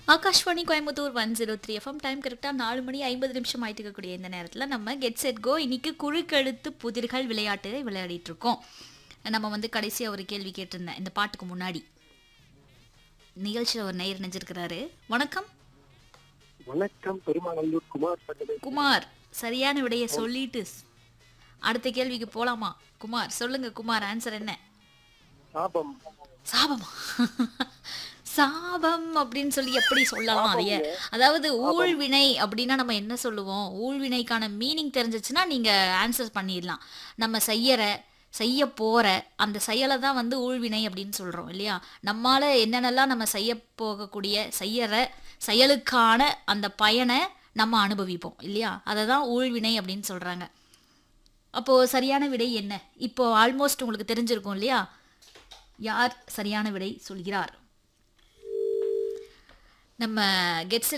Akashvani Coimbatore one zero three FM time கரெக்டாக நாலு மணி ஐம்பது நிமிஷம் ஆயிட்டு இருக்கக்கூடிய இந்த நேரத்தில் நம்ம கெட் செட் கோ இன்னைக்கு குறுக்கெழுத்து புதிர்கள் விளையாட்டு விளையாடிட்டு இருக்கோம் நம்ம வந்து கடைசியாக ஒரு கேள்வி கேட்டிருந்தேன் இந்த பாட்டுக்கு முன்னாடி நிகழ்ச்சியில் ஒரு நேயர் நினைஞ்சிருக்கிறாரு வணக்கம் வணக்கம் பெருமாநல்லூர் குமார் சங்கரை குமார் சரியான விடையை சொல்லிட்டு அடுத்த கேள்விக்கு போலாமா குமார் சொல்லுங்க குமார் ஆன்சர் என்ன சாபம் சாபமா சாபம் அப்படின்னு சொல்லி எப்படி சொல்லலாம் அதைய அதாவது ஊழ்வினை அப்படின்னா நம்ம என்ன சொல்லுவோம் ஊழ்வினைக்கான மீனிங் தெரிஞ்சிச்சுன்னா நீங்க ஆன்சர் பண்ணிடலாம் நம்ம செய்யற செய்ய போற அந்த செயலை தான் வந்து ஊழ்வினை அப்படின்னு சொல்றோம் இல்லையா நம்மால என்னென்னலாம் நம்ம செய்ய போகக்கூடிய செய்யற செயலுக்கான அந்த பயனை நம்ம அனுபவிப்போம் இல்லையா அதை தான் ஊழ்வினை அப்படின்னு சொல்றாங்க அப்போ சரியான விடை என்ன இப்போ ஆல்மோஸ்ட் உங்களுக்கு தெரிஞ்சிருக்கும் இல்லையா யார் சரியான விடை சொல்கிறார் நம்ம கெட்ஸ்